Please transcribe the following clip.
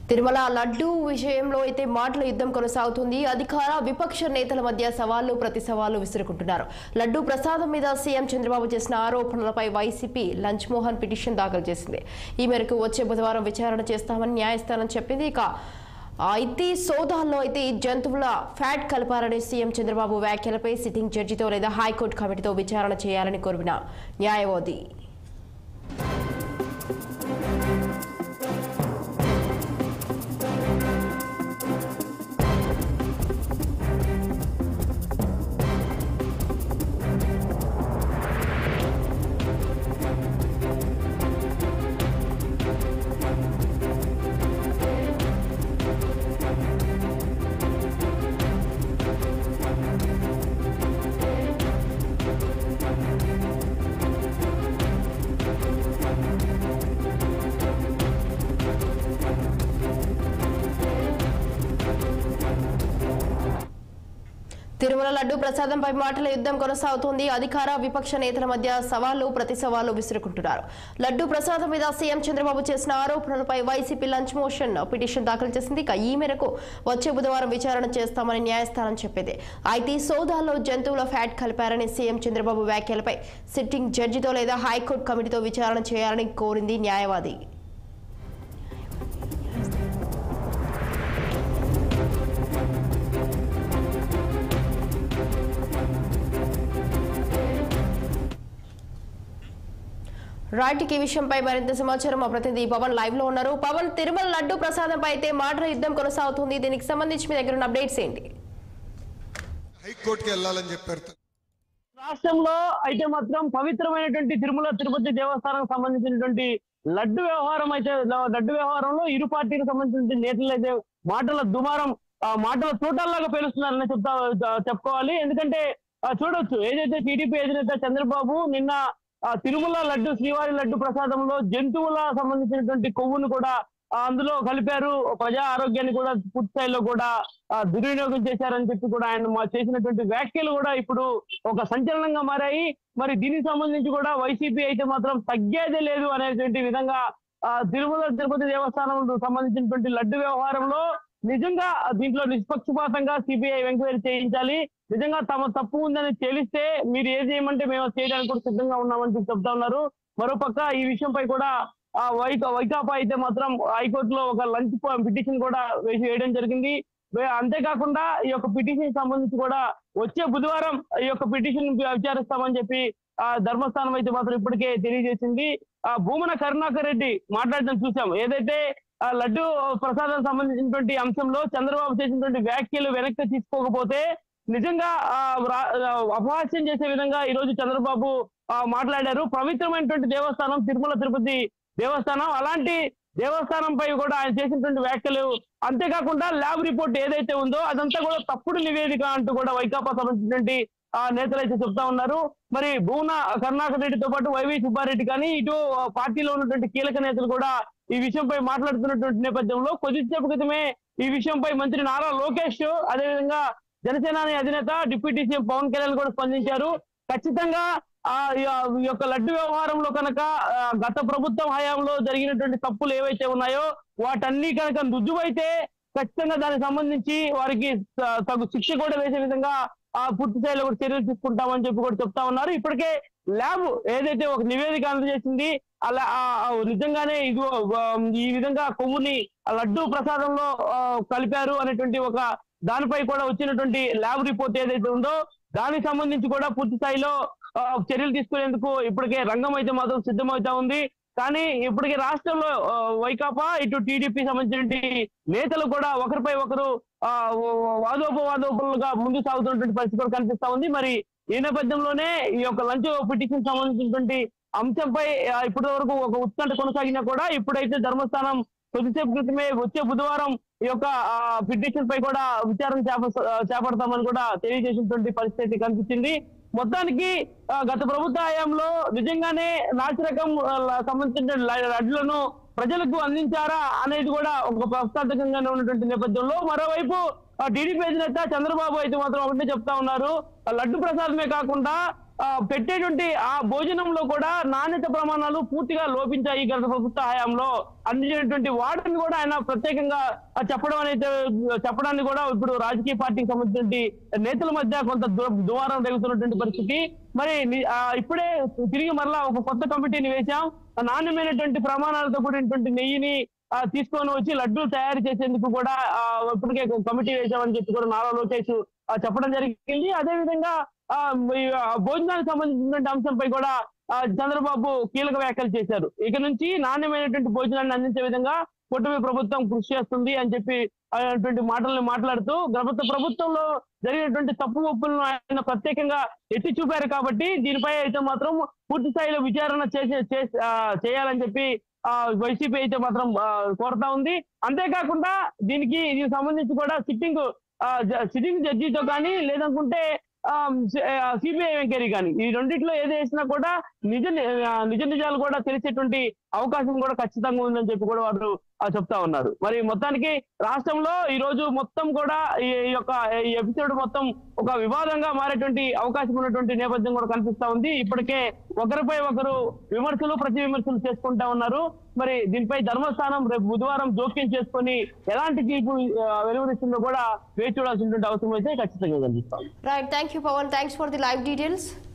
తిరుమల లడ్డూ విషయంలో అయితే మాటల యుద్ధం కొనసాగుతుంది అధికార విపక్ష నేతల మధ్య సవాళ్లు ప్రతి సవాళ్లు విసురుకుంటున్నారు లడ్డూ ప్రసాదం మీద సీఎం చంద్రబాబు చేసిన ఆరోపణలపై వైసీపీ లంచ్ మోహన్ పిటిషన్ దాఖలు చేసింది ఈ మేరకు వచ్చే బుధవారం విచారణ చేస్తామని న్యాయస్థానం చెప్పింది ఇక అయితే సోదాల్లో అయితే జంతువుల ఫ్యాట్ కలపారని సీఎం చంద్రబాబు వ్యాఖ్యలపై సిట్టింగ్ జడ్జితో లేదా హైకోర్టు కమిటీతో విచారణ చేయాలని కోరిన న్యాయవాది తిరుమల లడ్డు ప్రసాదంపై మాటల యుద్ధం కొనసాగుతోంది అధికార విపక్ష నేతల మధ్య సవాళ్లు ప్రతి సవాళ్లు విసురుకుంటున్నారు లడ్డు ప్రసాదం మీద సీఎం చంద్రబాబు చేసిన ఆరోపణలపై వైసీపీ లంచ్ మోషన్ పిటిషన్ దాఖలు చేసింది ఇక ఈ మేరకు వచ్చే బుధవారం విచారణ చేస్తామని న్యాయస్థానం చెప్పింది అయితే ఈ సోదాల్లో జంతువుల ఫ్యాట్ కలిపారని సీఎం చంద్రబాబు వ్యాఖ్యలపై సిట్టింగ్ జడ్జితో లేదా హైకోర్టు కమిటీతో విచారణ చేయాలని కోరింది న్యాయవాది రైట్ ఈ విషయంపై మరింత సమాచారం మా ప్రతినిధి పవన్ లైవ్ లో ఉన్నారు పవన్ తిరుమల లడ్డు ప్రసాదంపై అయితే మాటల యుద్ధం కొనసాగుతుంది దీనికి సంబంధించి మీ దగ్గర ఉన్న అప్డేట్స్ ఏంటి హైకోర్టుకి వెళ్ళాలని చెప్పారు రాష్ట్రంలో అయితే మాత్రం పవిత్రమైనటువంటి తిరుమల తిరుపతి దేవస్థానం సంబంధించినటువంటి లడ్డు వ్యవహారం అయితే లడ్డు వ్యవహారంలో ఇరు పార్టీలకు సంబంధించిన నేతలు అయితే మాటల దుమారం ఆ మాటల తోటల్లాగా పేలుస్తున్నారని చెప్తా చెప్పుకోవాలి ఎందుకంటే ఆ, చూడొచ్చు ఏదైతే టీడీపీ అధినేత చంద్రబాబు నిన్న ఆ, తిరుమల లడ్డు శ్రీవారి లడ్డు ప్రసాదంలో జంతువుల సంబంధించినటువంటి కొవ్వును కూడా ఆ, అందులో కలిపారు ప్రజా ఆరోగ్యాన్ని కూడా పూర్తి స్థాయిలో కూడా ఆ, దుర్వినియోగం చేశారని చెప్పి కూడా ఆయన మా చేసినటువంటి వ్యాఖ్యలు కూడా ఇప్పుడు ఒక సంచలనంగా మారాయి మరి దీనికి సంబంధించి కూడా వైసీపీ అయితే మాత్రం తగ్గేదే లేదు అనేటువంటి విధంగా ఆ, తిరుమల తిరుపతి దేవస్థానం సంబంధించినటువంటి లడ్డు వ్యవహారంలో నిజంగా దీంట్లో నిష్పక్షపాతంగా సిబిఐ ఎంక్వైరీ చేయించాలి నిజంగా తమ తప్పు ఉందని తెలిస్తే మీరు ఏది చేయమంటే మేము అది చేయడానికి కూడా సిద్ధంగా ఉన్నామని చెప్పి చెప్తా ఉన్నారు మరోపక్క ఈ విషయంపై కూడా ఆ వైకా వైకాపా అయితే మాత్రం హైకోర్టులో ఒక లంచ్ పిటిషన్ కూడా వేసి వేయడం జరిగింది వే- అంతేకాకుండా ఈ యొక్క పిటిషన్ సంబంధించి కూడా వచ్చే బుధవారం ఈ యొక్క పిటిషన్ విచారిస్తామని చెప్పి ఆ ధర్మస్థానం అయితే మాత్రం ఇప్పటికే తెలియజేసింది ఆ భూమన కరుణాకర్ రెడ్డి మాట్లాడడం చూసాం ఏదైతే ఆ లడ్డు ప్రసాదం సంబంధించినటువంటి అంశంలో చంద్రబాబు చేసినటువంటి వ్యాఖ్యలు వెనక్కి తీసుకోకపోతే నిజంగా ఆ రా- ఆ అపహాస్యం చేసే విధంగా ఈ రోజు చంద్రబాబు ఆ, మాట్లాడారు పవిత్రమైనటువంటి దేవస్థానం తిరుమల తిరుపతి దేవస్థానం అలాంటి దేవస్థానంపై కూడా ఆయన చేసినటువంటి వ్యాఖ్యలు అంతేకాకుండా ల్యాబ్ రిపోర్ట్ ఏదైతే ఉందో అదంతా కూడా తప్పుడు నివేదిక అంటూ కూడా వైకాపా సంబంధించినటువంటి ఆ నేతలు అయితే చెప్తా ఉన్నారు మరి భూన కరుణాకర్ రెడ్డితో పాటు వైవి సుబ్బారెడ్డి కానీ ఇటు ఆ, పార్టీలో ఉన్నటువంటి కీలక నేతలు కూడా ఈ విషయంపై మాట్లాడుతున్నటువంటి నేపథ్యంలో కొద్దిసేపు క్రితమే ఈ విషయంపై మంత్రి నారా లోకేష్ అదేవిధంగా జనసేనాని అధినేత డిప్యూటీ సీఎం పవన్ కళ్యాణ్ కూడా స్పందించారు ఖచ్చితంగా ఆ ఈ ఈ యొక్క లడ్డు వ్యవహారంలో కనుక ఆ, గత ప్రభుత్వం హయాంలో జరిగినటువంటి తప్పులు ఏవైతే ఉన్నాయో వాటన్ని కనుక రుజువైతే ఖచ్చితంగా దానికి సంబంధించి వారికి త- తగు శిక్ష కూడా వేసే విధంగా ఆ పూర్తి స్థాయిలో కూడా చర్యలు తీసుకుంటామని చెప్పి కూడా చెప్తా ఉన్నారు ఇప్పటికే ల్యాబ్ ఏదైతే ఒక నివేదిక అందజేసింది అలా ఆ- ఆ నిజంగానే ఇది ఈ విధంగా కొవ్వుని ఆ లడ్డు ప్రసాదంలో ఆ, కలిపారు అనేటువంటి ఒక దానిపై కూడా వచ్చినటువంటి ల్యాబ్ రిపోర్ట్ ఏదైతే ఉందో దానికి సంబంధించి కూడా పూర్తి స్థాయిలో ఆ, చర్యలు తీసుకునేందుకు ఇప్పటికే రంగం అయితే మాత్రం సిద్ధమవుతా ఉంది కానీ ఇప్పటికే రాష్ట్రంలో ఆ, వైకాపా ఇటు టీడీపీ సంబంధించిన నేతలు కూడా ఒకరిపై ఒకరు ఆ, వాదోపవాదోపలుగా ముందు సాగుతున్నటువంటి పరిస్థితి కూడా కనిపిస్తా ఉంది మరి ఈ నేపథ్యంలోనే ఈ యొక్క లంచ్ పిటిషన్ సంబంధించినటువంటి అంశంపై ఆ, ఇప్పటి వరకు ఒక ఉత్కంఠ కొనసాగినా కూడా ఇప్పుడైతే ధర్మస్థానం కొద్దిసేపు క్రితమే వచ్చే బుధవారం ఈ యొక్క పిటిషన్ పై కూడా విచారణ చేప- చేపడతామని కూడా తెలియజేసినటువంటి పరిస్థితి కనిపించింది మొత్తానికి ఆ, గత ప్రభుత్వ హయాంలో నిజంగానే నాసిరకం ఆ, ల- సంబంధించిన ల- లడ్లను ప్రజలకు అందించారా అనేది కూడా ఒక ప్రశ్నార్థకంగానే ఉన్నటువంటి నేపథ్యంలో మరోవైపు ఆ టీడీపీ అధినేత చంద్రబాబు అయితే మాత్రం ఒకటే చెప్తా ఉన్నారు ఆ లడ్డు ప్రసాదమే కాకుండా ఆ, పెట్టేటువంటి ఆ భోజనంలో కూడా నాణ్యత ప్రమాణాలు పూర్తిగా లోపించాయి గత ప్రభుత్వ హయాంలో అందించినటువంటి వాటిని కూడా ఆయన ప్రత్యేకంగా ఆ, చెప్పడం అనేది చెప్పడాన్ని కూడా ఇప్పుడు రాజకీయ పార్టీకి సంబంధించినటువంటి నేతల మధ్య కొంత దు- దుమారం రేగుతున్నటువంటి పరిస్థితి మరి ని- ఆ, ఇప్పుడే తిరిగి మరలా ఒక కొత్త కమిటీని వేశాం ఆ నాణ్యమైనటువంటి ప్రమాణాలతో కూడినటువంటి నెయ్యిని ఆ, తీసుకొని వచ్చి లడ్డూలు తయారు చేసేందుకు కూడా ఆ, ఇప్పటికే ఒక కమిటీ వేశామని చెప్పి కూడా నారా లోకేష్ ఆ, చెప్పడం జరిగింది అదే విధంగా ఆ, ఈ, ఆ, భోజనానికి సంబంధించినటువంటి అంశంపై కూడా ఆ, చంద్రబాబు కీలక వ్యాఖ్యలు చేశారు ఇక నుంచి నాణ్యమైనటువంటి భోజనాన్ని అందించే విధంగా కూటమి ప్రభుత్వం కృషి చేస్తుంది అని చెప్పి అనేటువంటి మాటలను మాట్లాడుతూ గత ప్రభుత్వంలో జరిగినటువంటి తప్పు ఒప్పులను ఆయన ప్రత్యేకంగా ఎత్తి చూపారు కాబట్టి దీనిపై అయితే మాత్రం పూర్తి స్థాయిలో విచారణ చేసే చేసే- ఆ, చేయాలని చెప్పి ఆ వైసీపీ అయితే మాత్రం ఆ, కోరుతా ఉంది అంతేకాకుండా దీనికి దీనికి సంబంధించి కూడా సిట్టింగ్ సిట్టింగ్ జడ్జితో కానీ లేదనుకుంటే సిబిఐ ఎంక్వైరీ కానీ ఈ రెండిట్లో ఏది వేసినా కూడా నిజ ఆ, నిజ నిజాలు కూడా తెలిసేటువంటి అవకాశం కూడా ఖచ్చితంగా ఉందని చెప్పి కూడా వారు ఆ, చెప్తా ఉన్నారు మరి మొత్తానికి రాష్ట్రంలో ఈ రోజు మొత్తం కూడా ఈ ఈ యొక్క ఈ ఎపిసోడ్ మొత్తం ఒక వివాదంగా మారేటువంటి అవకాశం ఉన్నటువంటి నేపథ్యం కూడా కనిపిస్తా ఉంది ఇప్పటికే ఒకరిపై ఒకరు విమర్శలు ప్రతి విమర్శలు చేసుకుంటా ఉన్నారు మరి దీనిపై ధర్మస్థానం రేపు బుధవారం జోక్యం చేసుకొని ఎలాంటి తీర్పు ఆ, వెలువరిస్తుందో కూడా వేచి చూడాల్సినటువంటి అవసరం అయితే ఖచ్చితంగా కనిపిస్తాం right thank you Pavan thanks for the live details